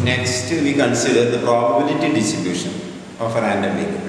Next, we consider the probability distribution of a random variable.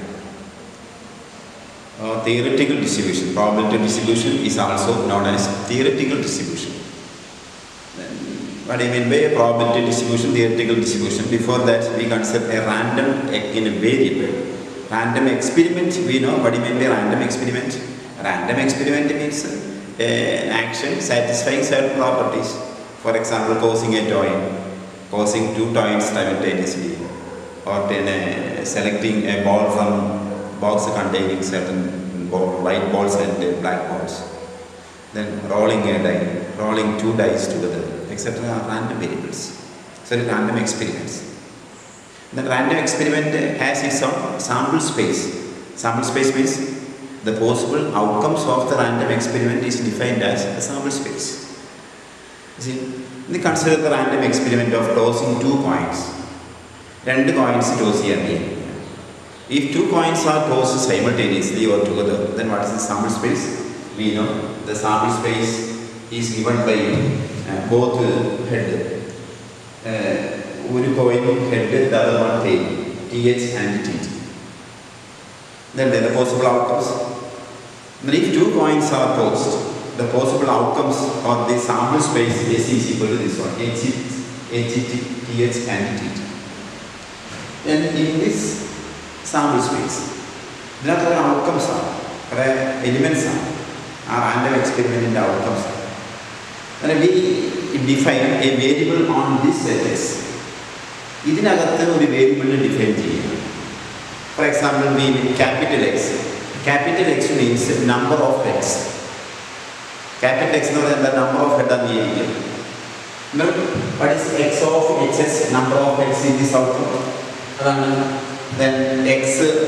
Uh, theoretical distribution. Probability distribution is also known as theoretical distribution. Then, what do you mean by a probability distribution, theoretical distribution? Before that, we consider a random e- in a variable. Random experiment, we know what do you mean by random experiment? Random experiment means uh, an action satisfying certain properties. For example, causing a toy, causing two toys simultaneously, or then, uh, selecting a ball from box containing certain ball, white balls and uh, black balls. Then rolling a die, rolling two dice together, etc. are random variables. So random experiments. The random experiment has its own sample space. Sample space means the possible outcomes of the random experiment is defined as a sample space. You see, we consider the random experiment of tossing two coins. രണ്ട് coins toss ചെയ്യാൻ കഴിയും If two coins are tossed simultaneously or together, then what is the sample space? We know the sample space is given by uh, both uh, head. Uh, ഒരു coin head the other one tail, th and tt. Then the possible outcomes. Then if two coins are tossed, the possible outcomes or the sample space is is equal to this one, h, h, t, th and tt. Then in this sample space ഇതിനകത്ത് കുറേ outcomes ആണ് കുറേ elements ആണ് ആ random എക്സ്പെരിമെൻറ്റിൻ്റെ outcomes ആണ് അങ്ങനെ we define a variable on this sets ഇതിനകത്ത് ഒരു വേരിയബിളിനെ ഡിഫൈൻ ചെയ്യുക for example we capital X capital X means number of heads capital X എന്ന് പറഞ്ഞാൽ എന്താ നമ്പർ ഓഫ് ഹെഡ് എന്ന് വിചാരിക്കും what is X of H S number of heads in this outcome അതാണ് then x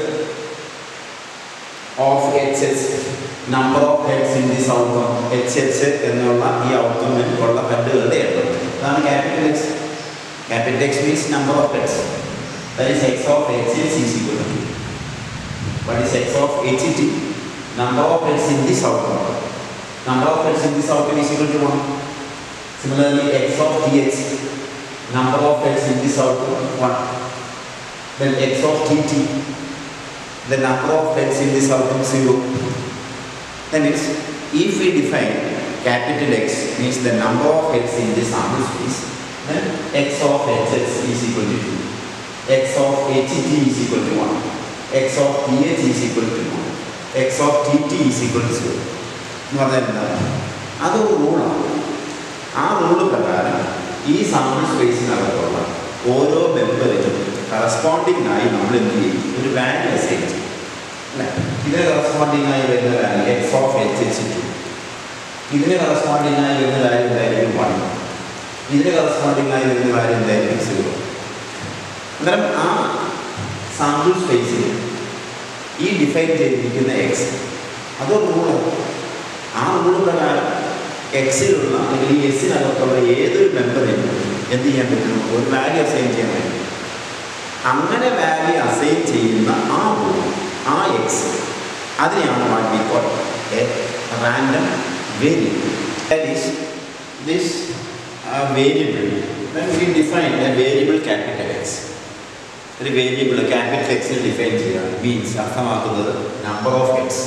of hs number of heads in this outcome hh എന്നുള്ള ഈ ഔട്ട്കമിൽ ഉള്ള ഹെഡുകളുടെ എണ്ണം അതാണ് capital X capital X means number of heads that is X of H S is equal to what is x of HT number of heads in this outcome number of heads in this outcome is equal to 1 similarly x of th number of heads in this outcome 1 then x of tt, the number of heads in this outcome 0. That means if we define capital X means the number of heads in this sample space, then x of hs is equal to 2, x of ht is equal to 1, x of th is equal to 1, x of tt is equal to 0. എന്ന് പറഞ്ഞാൽ എന്താണ് അതൊരു റൂളാണ് ആ rule പ്രകാരം ഈ sample സ്പേസിനകത്തുള്ള ഓരോ മെമ്പറിനും corresponding ആയി നമ്മൾ എന്ത് ചെയ്യും ഒരു വാല്യൂ അസൈൻ ചെയ്യും അല്ലേ ഇതിന് കറസ്പോണ്ടിങ് ആയി വരുന്ന value X of H H two ഇതിന് കറസ്പോണ്ടിങ് ആയി വരുന്ന വാല്യൂ എന്തായിരിക്കും വൺ ഇതിന് കറസ്പോണ്ടിങ് ആയി വരുന്ന വാല്യൂ എന്തായിരിക്കും സീറോ അന്നേരം ആ സാമ്പിൾ സ്പേസിൽ ഈ ഡിഫൈൻ ചെയ്തിരിക്കുന്ന എക്സ് അത് റൂളാണ് ആ റൂൾ പ്രകാരം എക്സിലുള്ള അല്ലെങ്കിൽ ഈ എസിനകത്തുള്ള ഏതൊരു മെമ്പറിനും എന്ത് ചെയ്യാൻ പറ്റും ഒരു വാല്യൂ അസൈൻ ചെയ്യാൻ പറ്റും അങ്ങനെ വാല്യൂ അസൈൻ ചെയ്യുന്ന ആ റൂൾ ആ എക്സ് അതിനെയാണ് what we call a random variable that is this variable we define a variable capital X ഒരു വേരിയബിൾ ക്യാപിറ്റൽ എക്സിൽ ഡിഫൈൻ ചെയ്യുക മീൻസ് അർത്ഥമാക്കുന്നത് number of X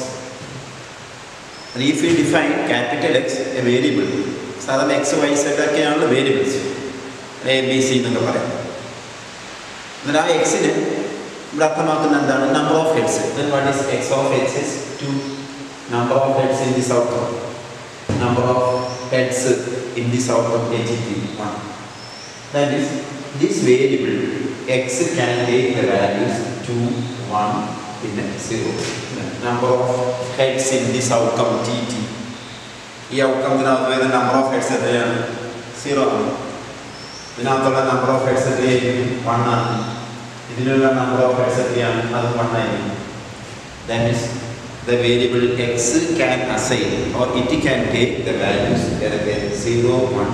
if we define capital X a variable സാധാരണ X Y set ഒക്കെയാണല്ലോ variables A B C എന്നൊക്കെ പറയാം എന്നിട്ട് ആ എക്സിന് ഇവിടെ അർത്ഥമാക്കുന്ന എന്താണ് number of heads what is X of X is to number of heads in this outcome number of heads in this outcome H T one that is this variable X can take the values two one പിന്നെ zero number of heads in this outcome T T ഈ ഔട്ട്കത്തിനകത്ത് വരുന്ന number of heads എത്രയാണ് zero ആണ് ഇതിനകത്തുള്ള number of heads എത്രയായിരിക്കും one ആണ് ഇതിലുള്ള നമ്പർ ഓഫ് ഹെഡ്സ് എത്രയാണ് അത് വൺ ആയിരിക്കും that means the variable X can assign or it can take the values ഏതൊക്കെ സീറോ വൺ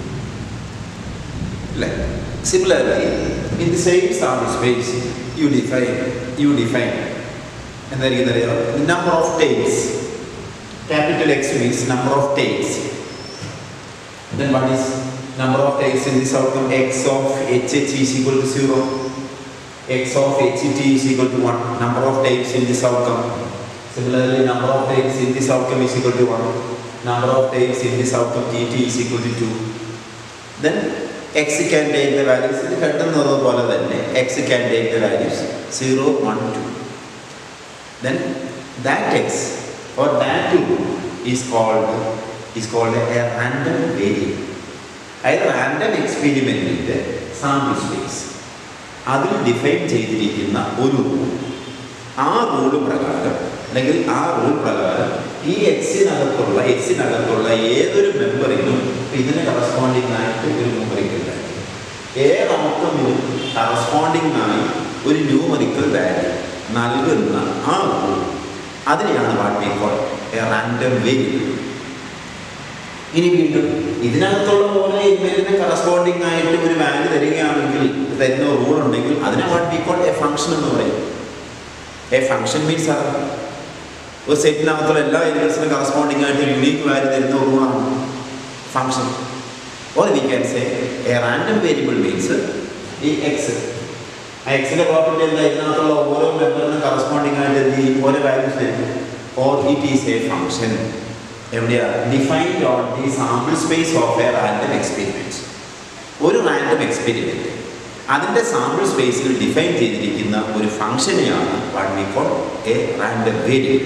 അല്ലേ similarly in the same sample space you define you define എന്തായിരിക്കും അറിയാം number of tails capital X means number of tails then what is number of takes in this outcome x of hh is equal to 0 x of ht is equal to 1 number of takes in this outcome similarly number of takes in this outcome is equal to 1 number of takes in this outcome tt is equal to 2 then x can take the values ഇത് കിട്ടുന്നത് പോലെ തന്നെ x can take the values 0 1 2 then that x or that 2 is called is called a random variable അതായത് random എക്സ്പെരിമെൻറ്റിൻ്റെ sample space അതിൽ define ചെയ്തിരിക്കുന്ന ഒരു rule ആ റൂൾ പ്രകാരം അല്ലെങ്കിൽ ആ റൂൾ പ്രകാരം ഈ എക്സിനകത്തുള്ള എക്സിനകത്തുള്ള ഏതൊരു മെമ്പറിനും ഇതിന് കറസ്പോണ്ടിങ് ആയിട്ട് ഒരു ന്യൂമറിക്കൽ വാല്യൂ ഏത് ഔട്ട്കമിനും കറസ്പോണ്ടിങ് ആയി ഒരു ന്യൂമറിക്കൽ വാല്യൂ നൽകുന്ന ആ റൂൾ അതിനെയാണ് what we call a random variable ഇനി വീണ്ടും ഇതിനകത്തുള്ള ഓരോ എലിമെന്റിന് കറസ്പോണ്ടിങ് ആയിട്ട് ഒരു വാല്യൂ തരികയാണെങ്കിൽ തരുന്ന റൂൾ ഉണ്ടെങ്കിൽ അതിനെ what we call a function എന്ന് പറയും എ ഫംഗ്ഷൻ മീൻസ് അത് ഒരു സെറ്റിനകത്തുള്ള എല്ലാ എലിമെന്റ്സിനും കറസ്പോണ്ടിങ് ആയിട്ട് ഒരു യുണീക്ക് വാല്യൂ തരുന്ന റൂളാണ് function or we can say a random variable means ഈ എക്സ് ആ എക്സിന്റെ പ്രോപ്പർട്ടി എന്താ ഇതിനകത്തുള്ള ഓരോ മെമ്പറിനും കറസ്പോണ്ടിങ് ആയിട്ട് എന്ത് ചെയ്യും ഓരോ വാല്യൂസ് തരും or it is a function എവിടെയാ defined on the sample space of a random experiment ഒരു റാൻഡം എക്സ്പെരിമെൻറ്റ് അതിൻ്റെ സാമ്പിൾ സ്പേസിൽ ഡിഫൈൻ ചെയ്തിരിക്കുന്ന ഒരു ഫംഗ്ഷനെയാണ് what we call a random variable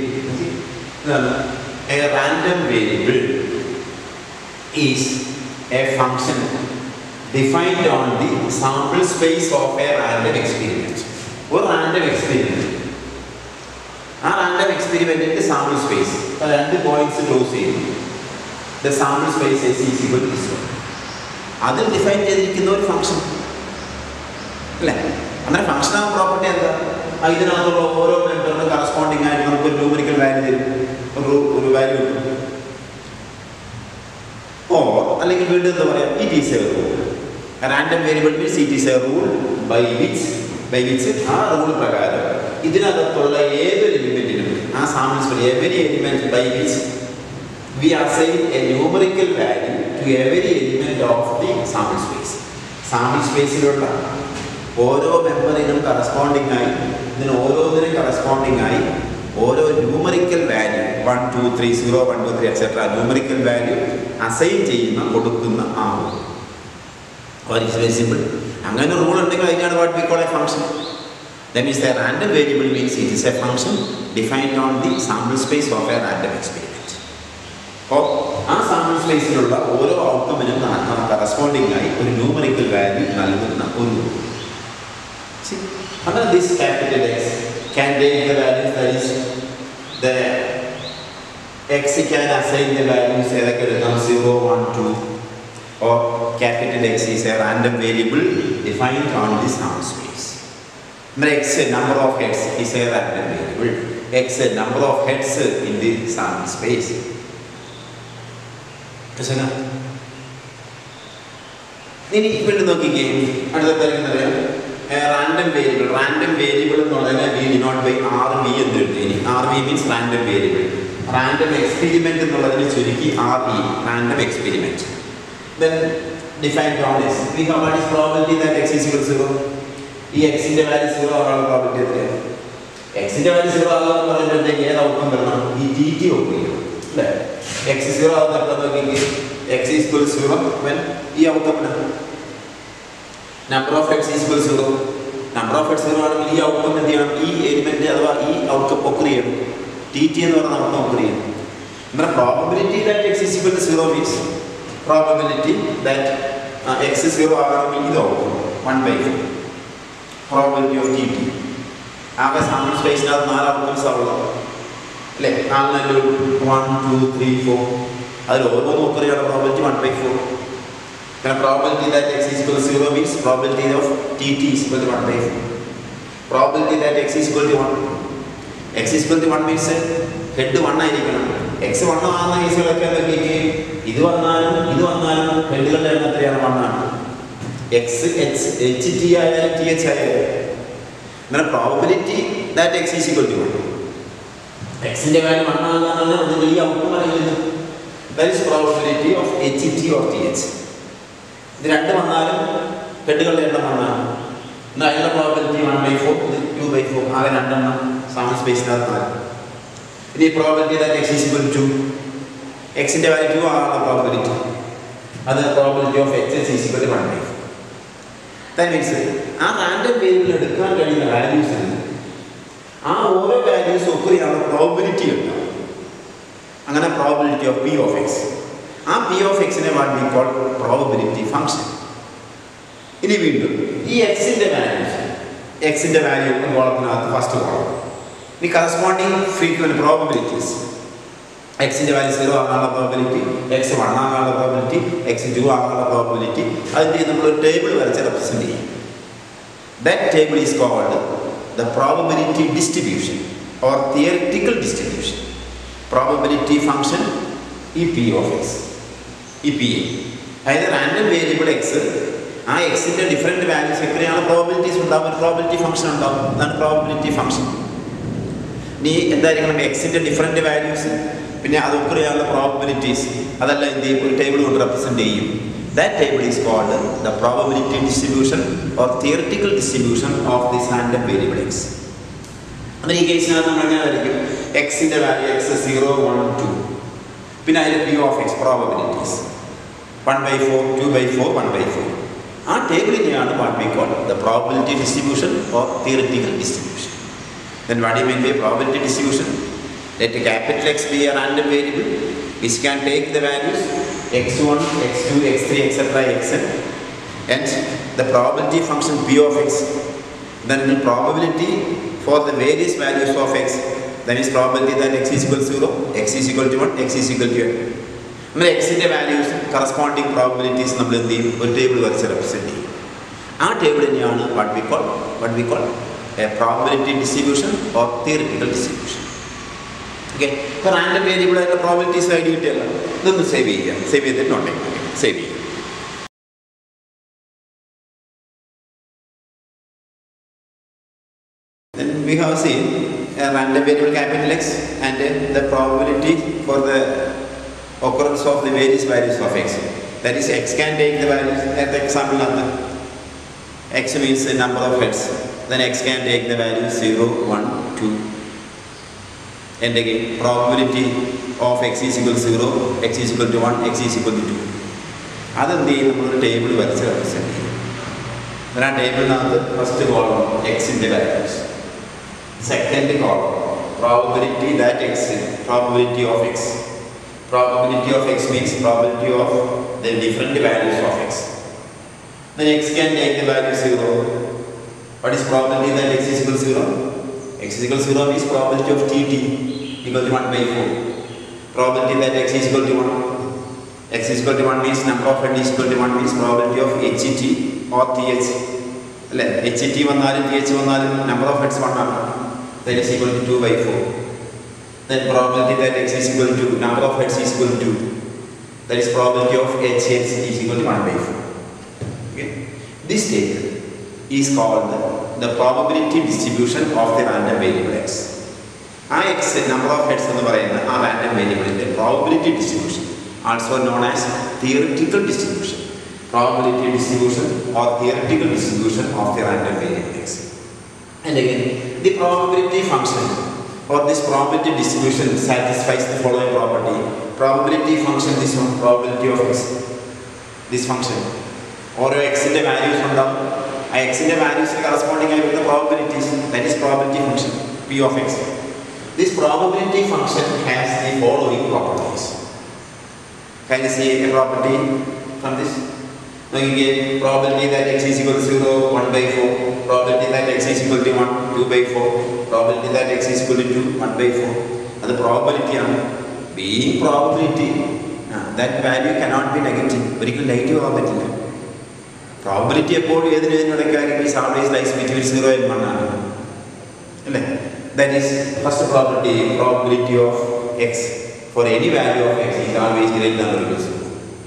a random variable is a function defined on the sample space of a random experiment ഒരു random experiment ആ random എക്സ്പെരിമെന്റിന്റെ sample space രണ്ട് പോയിന്റ്സ് ക്ലോസ് ചെയ്യുന്നു the sample space S is equal to this അതിൽ define ചെയ്തിരിക്കുന്ന ഒരു function അല്ലേ അങ്ങനെ ഫംഗ്ഷൻ ആകുന്ന പ്രോപ്പർട്ടി എന്താ ആ ഇതിനകത്തുള്ള ഓരോ മെമ്പറിനും കറസ്പോണ്ടിങ് ആയിട്ട് നമുക്ക് ഒരു ന്യൂമറിക്കൽ വാല്യൂ തരും ഒരു ഒരു വാല്യൂ കിട്ടും ഓ അല്ലെങ്കിൽ വീണ്ടും എന്താ പറയാം it is a rule random variable means it is a rule by which by which ആ റൂൾ പ്രകാരം ഇതിനകത്തുള്ള ഏതൊരു എലിമെന്റിനും ആ sample every element by which we assign a numerical value to every element of the sample space sample സ്പേസിലുള്ള ഓരോ മെമ്പറിനും corresponding ആയി ഇതിന് ഓരോന്നിനും കറസ്പോണ്ടിങ് ആയി ഓരോ numerical value one two three zero one two three etcetera numerical value assign ചെയ്യുന്ന കൊടുക്കുന്ന ആ വെരി വെരി സിമ്പിൾ അങ്ങനെ റൂൾ ഉണ്ടെങ്കിൽ അതിനാണ് what we call a function That means the random variable means it is a function defined on the sample space of a random experiment. അപ്പോൾ ആ sample സ്പേസിലുള്ള ഓരോ ഔട്ട്കമിനും കറസ്പോണ്ടിങ് ആയി ഒരു ന്യൂമറിക്കൽ വാല്യൂ നൽകുന്ന ഒരു under this capital X can take the values that is the X can assign the values ഏതൊക്കെ എടുക്കാം zero one two or capital X is a random variable defined on the sample space. x number of heads is a random variable. x number of heads in the sample space. മനസ്സിലാ ഇനി വീണ്ടും നോക്കിക്കേ അടുത്ത random variable random variable എന്ന് പറഞ്ഞാൽ we denote by R V എന്ന് എഴുതി ഇനി R V means random variable random experiment എന്നുള്ളതിന് ചുരുക്കി R E random experiment then defined on S we have what is probability that X is equal zero ഈ എക്സിന്റെ value zero ആവാനുള്ള probability എത്രയാണ് എക്സിന്റെ വാല്യൂ സീറോ ആകാന്ന് പറയുമ്പോഴത്തേക്ക് ഏത് ഔട്ട്കം വരണം ഈ ടി ടി ഒപ്പിക്കണം അല്ലേ എക്സ് സീറോ ആവുന്ന എപ്പോൾ നോക്കിയെങ്കിൽ എക്സ് ഈക്വൽ സീറോ വെൻ ഈ outcome number of X equal zero number of X zero ആണെങ്കിൽ ഈ ഔട്ട്കം എന്ത് ചെയ്യണം ഈ എലിമെന്റ് അഥവാ ഈ ഔട്ട്കം ഒക്കർ ചെയ്യണം ടി ടി എന്ന് പറഞ്ഞ ഔട്ട്കം ഒക്കർ ചെയ്യണം നമ്മുടെ probability that X equal to zero means probability that X zero ആകണമെങ്കിൽ ഇത് outcome one by four probability of T T ആകെ സാമ്പിൾ സ്പേസിനകത്ത് നാല് ഔട്ട്കംസ് ഉള്ളത് അല്ലേ നാലിനൊരു വൺ ടു ത്രീ ഫോർ അതിൽ ഓരോന്നും ഒക്കറിയാണ് പ്രോബിലിറ്റി വൺ ബൈ ഫോർ കാരണം probability that X is equal zero means probability of T T is equal to one by four probability that X is equal to one X is equal to one means head one ആയിരിക്കണം X one ആകുന്ന കേസുകളൊക്കെ നോക്കിക്കേ ഇത് വന്നാലും ഇത് വന്നാലും ഹെഡുകളുടെ എണ്ണം എത്രയാണ് വണ്ണാണ് എക്സ് എച്ച് എച്ച് ടി ആയാലും ടി എച്ച് ആയാലും അങ്ങനെ probability that X is equal to one എക്സിന്റെ വാല്യൂ വൺ ആകാന്നാണ് അത് വലിയ ഔട്ട്കം പറയുന്നത് that is probability of H T of T H ഇത് രണ്ട് വന്നാലും ഹെഡുകളുടെ എണ്ണം വന്നാണ് എന്നാൽ അതിനുള്ള പ്രോബിലിറ്റി വൺ ബൈ ഫോർ ഇത് ടു ബൈ ഫോർ ആകെ രണ്ടെണ്ണം സമ സ്പേസിനകത്ത് നാല് ഇനി probability that X is equal to എക്സിൻ്റെ വാല്യൂ ടു ആകാനുള്ള പ്രോബിലിറ്റി അത് probability of X is is equal to one by four that means ആ റാൻഡം വേരിയബിൾ എടുക്കാൻ കഴിയുന്ന വാല്യൂസ് ആ ഓരോ വാല്യൂസ് ഒക്കെ ചെയ്യാനുള്ള പ്രോബിലിറ്റി ഉണ്ടാവും അങ്ങനെ probability of p of x ആ പി ഓഫ് എക്സിനെ what we call probability function ഇനി വീണ്ടും ഈ എക്സിൻ്റെ വാല്യൂസ് എക്സിൻ്റെ വാല്യൂ കോളത്തിനകത്ത് ഫസ്റ്റ് കോളം ഇനി കറസ്പോണ്ടിങ് ഫ്രീക്വൻറ്റ് പ്രോബിലിറ്റീസ് എക്സിൻ്റെ വാല്യൂ സീറോ ആകാനുള്ള പ്രോബിലിറ്റി എക്സ് വൺ ആകാനുള്ള പ്രോബിലിറ്റി എക്സ് ടു ആകാനുള്ള പ്രോബിലിറ്റി അതിൻ്റെ നമ്മൾ ടേബിൾ വരച്ച് റെപ്രസെൻറ്റ് ചെയ്യും that table is called the probability distribution or theoretical distribution probability function ഈ പി ഓഫ് എക്സ് ഈ പി എ അതായത് റാൻഡം വേരിയബിൾ എക്സ് ആ എക്സിൻ്റെ ഡിഫറെൻറ്റ് വാല്യൂസ് എത്രയാണ് പ്രോബിലിറ്റീസ് ഉണ്ടാവും ഒരു പ്രോബിലിറ്റി ഫംഗ്ഷൻ ഉണ്ടാവും അതാണ് പ്രോബിലിറ്റി ഫംഗ്ഷൻ നീ എന്തായിരിക്കണം എക്സിൻ്റെ ഡിഫറെൻറ്റ് വാല്യൂസ് പിന്നെ അത് ഒക്കെയുള്ള പ്രോബിലിറ്റീസ് അതല്ല എന്ത് ചെയ്യും ഒരു ടേബിൾ കൊണ്ട് റെപ്രസെൻറ്റ് ചെയ്യും that table is called the probability distribution or theoretical distribution of this random variable x അപ്പോൾ ഈ കേസിനകത്ത് നമ്മൾ എങ്ങനെ ആയിരിക്കും എക്സിൻ്റെ value x zero one two പിന്നെ അതിൽ p of x probabilities one by four two by four one by four ആ ടേബിളിനെയാണ് what we call the probability distribution or theoretical distribution then what do you mean by probability distribution let a capital X be a random variable which can take the values x1 x2 x3 etc xn and the probability function p of x then the probability for the various values of x then is probability that x is equal to 0 x is equal to 1 x is equal to n നമ്മൾ എക്സിൻ്റെ values corresponding probabilities നമ്മൾ എന്ത് ചെയ്യും ഒരു table വരച്ച് represent ചെയ്യും ആ table തന്നെയാണ് what we call what we call a probability distribution or theoretical distribution okay ഇപ്പോൾ റാൻഡം വേരിയബിൾ ആയിട്ട് പ്രോബിലിറ്റീസ് ഐഡി കിട്ടിയല്ല ഇതൊന്ന് സേവ് ചെയ്യാം സേവ് ചെയ്തിട്ട് നോട്ടേക്ക് സേവ് ചെയ്യാം Then we have seen a random variable capital X and uh, the probability for the occurrence of the various values of X. That is, X can take the values, at the example number. X means the number of heads. Then X can take the value 0, 1, 2. And again, probability of X is equal to 0, X is equal to 1, X is equal to 2. അതെന്ത് ചെയ്യും നമ്മളൊരു table വരച്ച് represent ചെയ്യും എന്നാൽ ആ ടേബിളിനകത്ത് first column എക്സിൻ്റെ values second column probability that x probability of x probability of x means probability of the different values of x then x can take the value 0. What is probability that x is equal to 0? x is equal to 0 means probability of tt equal to 1 by 4. Probability that x is equal to 1. x is equal to 1 means number of head is equal to 1 means probability of HT or TH. അല്ലേ H T വന്നാലും T H വന്നാലും number of heads one ആണ് that is equal to two by four then probability that X is equal to number of heads is equal to that is probability of H H is equal to one by four Okay. This table is called the probability distribution of the random variable x. ആ x number of heads എന്ന് പറയുന്ന ആ random വേരിയബിളിൻ്റെ probability distribution also known as theoretical distribution probability distribution or theoretical distribution of the random variable x And again, the probability function or this probability distribution satisfies the following property. Probability function, this one, probability of x. This function. ഓരോ എക്സിൻ്റെ values ഉണ്ടാവും ആ എക്സിൻ്റെ വാല്യൂസിന് corresponding ആയി വരുന്ന probabilities that is probability function p of x this probability function has the following properties Can you see a property from this? നോക്കിക്കേ probability that X is equal zero one by four probability that X is equal to one two by four probability that X is equal to one by four അത് പ്രോബിലിറ്റിയാണ് being probability that value cannot be negative ഒരിക്കലും negative ആവാൻ പറ്റില്ല പ്രോബിലിറ്റി എപ്പോഴും ഏതിന് ഏതിനിടയ്ക്കായിരിക്കും is always lies between zero and one ആണ് അല്ലേ that is first probability probability of x for any value of x is always greater than real zero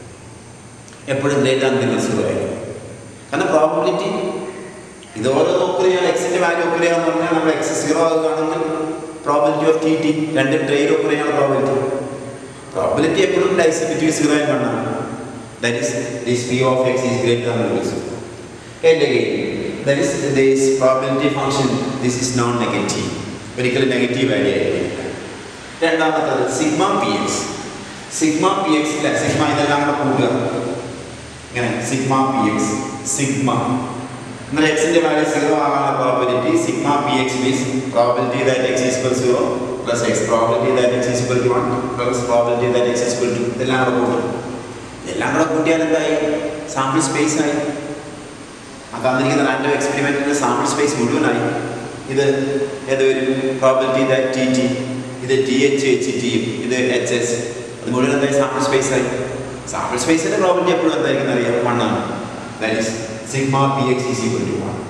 എപ്പോഴും ഗ്രേറ്റർ ദാൻ റിയൽ സീറോ ആയിരിക്കും കാരണം പ്രോബിലിറ്റി ഇത് ഓരോ നോക്കുകയാണ് എക്സിൻ്റെ വാല്യൂ ഒക്കുകയാണെന്ന് പറഞ്ഞാൽ നമ്മൾ എക്സ് സീറോ ആകുകയാണെങ്കിൽ പ്രോബിലിറ്റി ഓഫ് ടി ടി രണ്ട് ട്രെയിൻ ഒക്കുകയാണ് പ്രോബിലിറ്റി പ്രോബിലിറ്റി എപ്പോഴും lies between zero and one ആണ് That is, this P of x is greater than or equal to 0. And again, that is this probability function, this is non-negative. ഒരിക്കലും negative value ആയിരിക്കും രണ്ടാമത്തത് sigma p x sigma p x ഇല്ല sigma ഇതെല്ലാം കൂടെ കൂട്ടുക ഇങ്ങനെ sigma p x sigma എന്നാൽ എക്സിന്റെ വാല്യൂ സീറോ ആകാനുള്ള probability sigma p x means probability that X is equal zero plus x probability that X is equal to one plus probability that X is equal to ഇതെല്ലാം കൂടെ കൂട്ടും ഇതെല്ലാം കൂടെ കൂട്ടിയാൽ എന്തായി സാമ്പിൾ സ്പേസ് ആയി ആ തന്നിരിക്കുന്ന റാൻഡം എക്സ്പെരിമെന്റിന്റെ സാമ്പിൾ സ്പേസ് മുഴുവനായി ഇത് ഏത് വരും പ്രോബിലിറ്റി ദാറ്റ് ടി ടി ഇത് ടി എച്ച് എച്ച് ടിയും ഇത് എച്ച് എസ് അത് മുഴുവൻ എന്തായി സാമ്പിൾ സ്പേസ് ആയി സാമ്പിൾ സ്പേസിന്റെ പ്രോബിലിറ്റി എപ്പോഴും എന്തായിരിക്കും അറിയാം വൺ ആണ് that is sigma p x is equal to one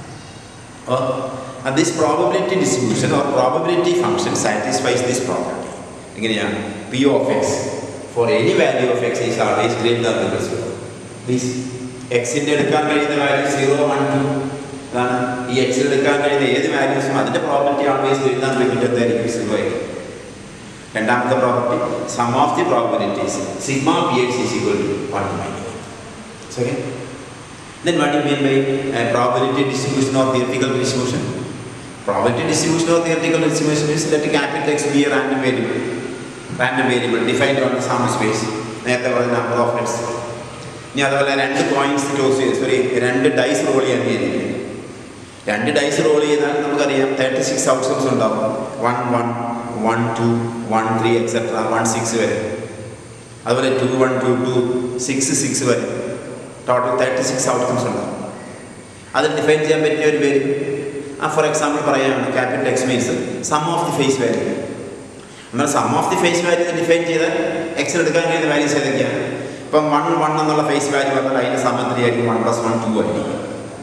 അപ്പോൾ this probability distribution or probability function satisfies this property എങ്ങനെയാണ് p of x for any value of x is always greater than equal zero these എക്സിൻ്റെ എടുക്കാൻ കഴിയുന്ന value zero one to അതാണ് ഈ എക്സിൽ എടുക്കാൻ കഴിയുന്ന ഏത് വാല്യൂസും അതിൻ്റെ probability always greater than equal to എന്തായിരിക്കും സീറോ ആയിരിക്കും രണ്ടാമത്തെ property sum of the probabilities sigma p x is equal to one by okay Then what do you mean by uh, probability distribution or theoretical distribution? Probability distribution or theoretical distribution is let capital X be a random variable. Random variable defined on the sample space. നേരത്തെ പറഞ്ഞ number of heads ഇനി അതുപോലെ രണ്ട് coins toss ചെയ്ത് sorry രണ്ട് dice roll ചെയ്യാൻ വേണ്ടി രണ്ട് ഡൈസ് റോൾ ചെയ്താൽ നമുക്കറിയാം തേർട്ടി സിക്സ് ഔട്ട്കംസ് ഉണ്ടാവും one one one two one three etcetera one six വരെ അതുപോലെ two one two two six six വരെ ടോട്ടൽ തേർട്ടി സിക്സ് ഔട്ട്കംസ് ഉണ്ടാവും അത് ഡിഫൈൻ ചെയ്യാൻ പറ്റിയ ഒരു പേര് ആ ഫോർ എക്സാമ്പിൾ പറയുകയാണ് capital X means sum of the face value എന്നാൽ sum of the face value define ചെയ്താൽ എക്സിൽ എടുക്കാൻ കഴിയുന്ന വാല്യൂസ് ഏതൊക്കെയാണ് ഇപ്പം വൺ വൺ എന്നുള്ള ഫേസ് വാല്യൂ വന്നാൽ അതിൻ്റെ സമ്മത്രി ആയിരിക്കും വൺ പ്ലസ് വൺ ടു ആയിരിക്കും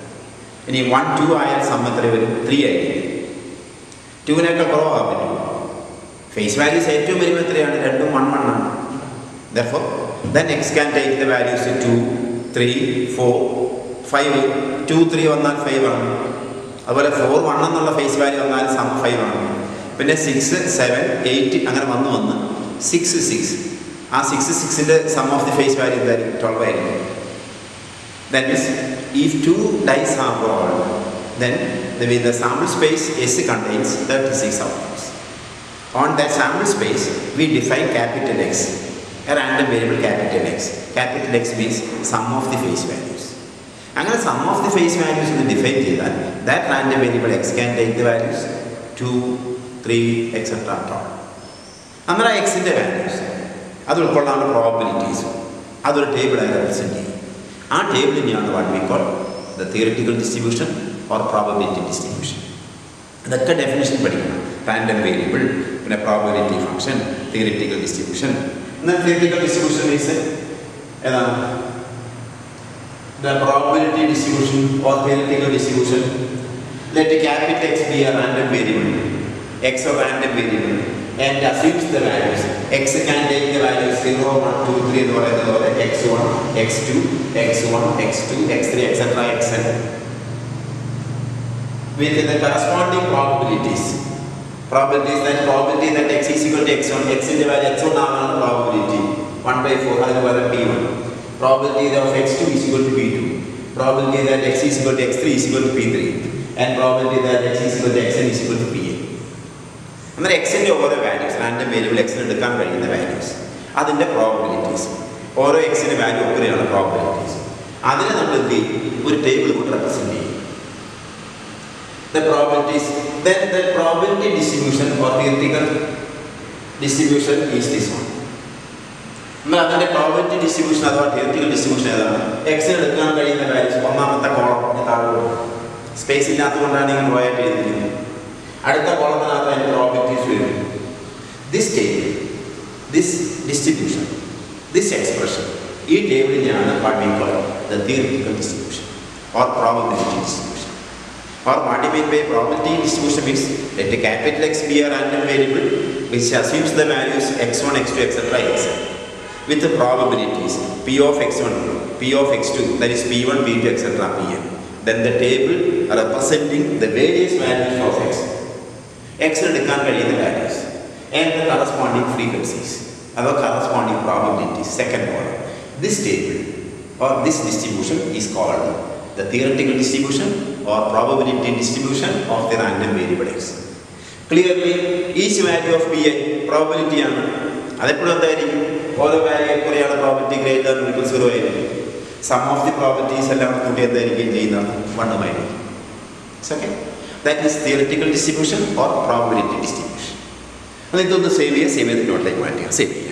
ഇനി വൺ ടു ആയാൽ സമ്മത്രി വരും ത്രീ ആയിരിക്കും ടുവിനേക്കാൾ കുറവാകാൻ പറ്റും ഫേസ് വാല്യൂസ് ഏറ്റവും വരുമ്പോൾ എത്രയാണ് രണ്ടും വൺ വൺ ആണ് therefore then x can take the values two three four five two three വന്നാൽ ഫൈവ് ആണ് അതുപോലെ ഫോർ വൺ എന്നുള്ള ഫേസ് വാല്യൂ വന്നാൽ സം ഫൈവ് ആണ് പിന്നെ സിക്സ് സെവൻ എയ്റ്റ് അങ്ങനെ വന്ന് വന്ന് സിക്സ് സിക്സ് ആ സിക്സ് സിക്സിൻ്റെ sum of the face value എന്തായിരിക്കും ട്വൽവ് ആയിരിക്കും that means if two dice are rolled then the, the sample space S contains 36 outcomes. On that sample space, we define capital X, a random variable capital X. Capital X means sum of the face values. അങ്ങനെ sum of the face values എന്ന് define ചെയ്താൽ that random variable X can take the values two three etcetera ടോൺ അങ്ങനെ എക്സിൻ്റെ values അത് ഉൾക്കൊള്ളാനുള്ള പ്രോബിലിറ്റീസും അതൊരു ടേബിളായി represent ചെയ്യും ആ ടേബിളിനെയാണ് what we call the theoretical distribution or probability distribution ഇതൊക്കെ ഡെഫിനേഷൻ പഠിക്കണം റാൻഡം വേരിയബിൾ പിന്നെ പ്രോബബിലിറ്റി ഫംഗ്ഷൻ തിയറിറ്റിക്കൽ ഡിസ്ട്രിബ്യൂഷൻ എന്നാൽ തിയറിറ്റിക്കൽ ഡിസ്ട്രിബ്യൂഷൻ മീൻസ് ഏതാണ് the probability distribution or theoretical distribution let capital X be a random variable x ഓ random variable and assumes the values. x can take the values 0, 1, 2, 3 എന്ന് പറയുന്നത് പോലെ x1, x2, x1, x2, x3, etc. xn with the corresponding probabilities. Probabilities that probability that x is equal to x1, x in the value x1 ആണ് probability 1 by 4 അതിന് പകരം p1. Probability of x2 is equal to p2. Probability that x is equal to x3 is equal to p3. And probability that x is equal to xn is equal to pa. എന്നാൽ എക്സിൻ്റെ ഓരോ values random variable എക്സിന് എടുക്കാൻ കഴിയുന്ന values അതിൻ്റെ probabilities ഓരോ എക്സിന് value ഒക്കെയാണ് പ്രോബിലിറ്റീസ് അതിനെ നമ്മൾ എന്ത് ചെയ്യും ഒരു ടേബിൾ കൊണ്ട് റെപ്രസെൻറ്റ് ചെയ്യും the probabilities then the probability distribution or theoretical distribution is this one എന്നാൽ അതിൻ്റെ പ്രോബിലിറ്റി ഡിസ്ട്രിബ്യൂഷൻ അഥവാ തിയററ്റിക്കൽ ഡിസ്ട്രിബ്യൂഷൻ ഏതാണ് എക്സിന് എടുക്കാൻ കഴിയുന്ന വാല്യൂസ് ഒന്നാമത്തെ കോളം താഴോട്ട് സ്പേസ് ഇല്ലാത്തതുകൊണ്ടാണ് ഇങ്ങനെ റോയായിട്ട് എഴുതിയിരിക്കുന്നത് അടുത്ത കോളത്തിനകത്ത് അതിൻ്റെ പ്രോബിലിറ്റീസ് വരും this table this distribution this expression ഈ ടേബിളിനെയാണ് what we call the theoretical distribution or probability distribution or what do you mean by probability distribution means let a capital X be a random variable which assumes the values x1, x2, etc. xn with the probabilities p of x1, p of x2, that is p1, p2, etc. pn. Then the table representing the various values of x. x എടുക്കാൻ കഴിയുന്ന values and the corresponding frequencies അഥവാ corresponding probabilities second order this table or this distribution is called the theoretical distribution or probability distribution of the random variable x. Clearly, each value of pi probability ആണ് അതെപ്പോഴും എന്തായിരിക്കും ഓരോ value കുറയാണ് probability greater equal zero ആയിരിക്കും sum of the probabilities എല്ലാം കൂട്ടി എന്തായിരിക്കും ചെയ്യുന്നത് വണ്ണുമായിരിക്കും okay that is theoretical distribution or probability distribution അത് ഇതൊന്ന് സേവ് ചെയ്യുക സേവ് ചെയ്ത് നോട്ടിലേക്ക് മാറ്റുക ശരി